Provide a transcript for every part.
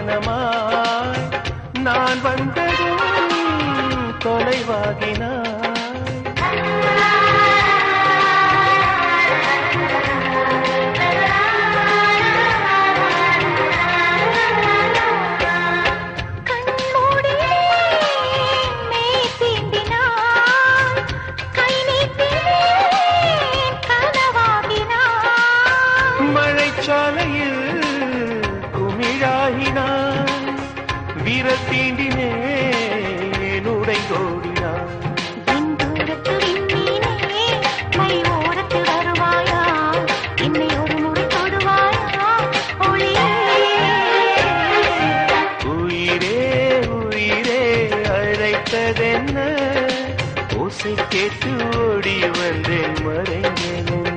வாகனமாய் நான் வந்ததும் தொலைவாகினாய் கண்மூடியே மெய் தீண்டினாய் கை நீட்டினேன் கனவாகினாய் மழைச்சாலையில் குமிழாகினான் வீரத் தீண்டினேன் உடைந்தோடினான் என் தூரத்து விண்மீனே கை ஓரத்து வருவாயா என்னை ஒரு முறை தொடுவாயா ஒளியே உயிரே உயிரே அழைத்ததென்ன ஓசை கேட்டு ஓடி வந்தேன் மறைந்தேன் என்ன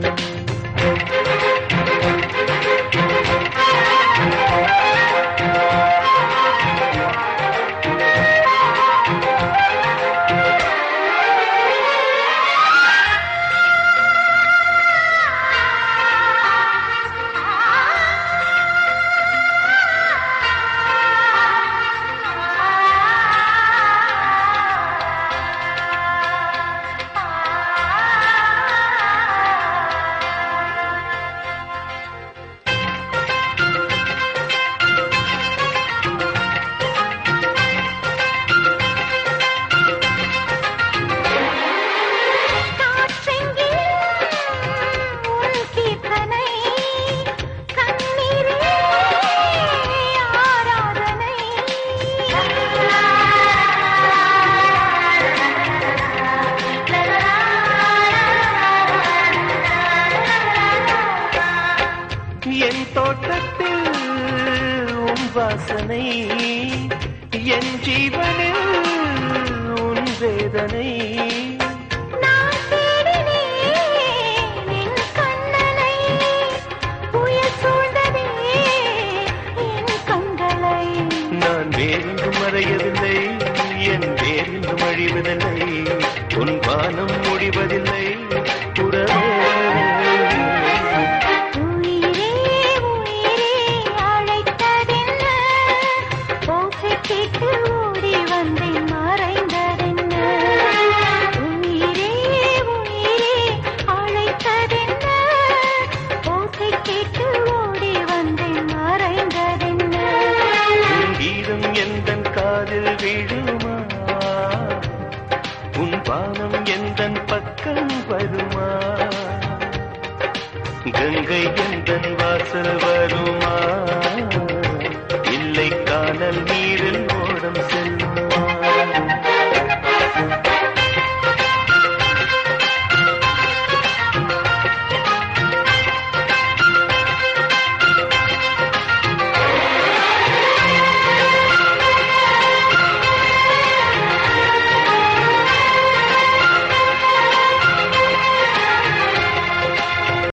காற்றெங்கிலும் உன் கீர்த்தனை கண்ணீரே ஆராதனை என் தோட்டத்தில் உன் வாசனை என் ஜீவனில் உன் வேதனை நான் தேடினேன் என் கண்ணனை புயல் சூழ்ந்ததே என் கண்களை நான் வேறென்றும் மறையவில்லை என் வேறென்றும் அழிவதில்லை உன் வானம் முடிவதில்லை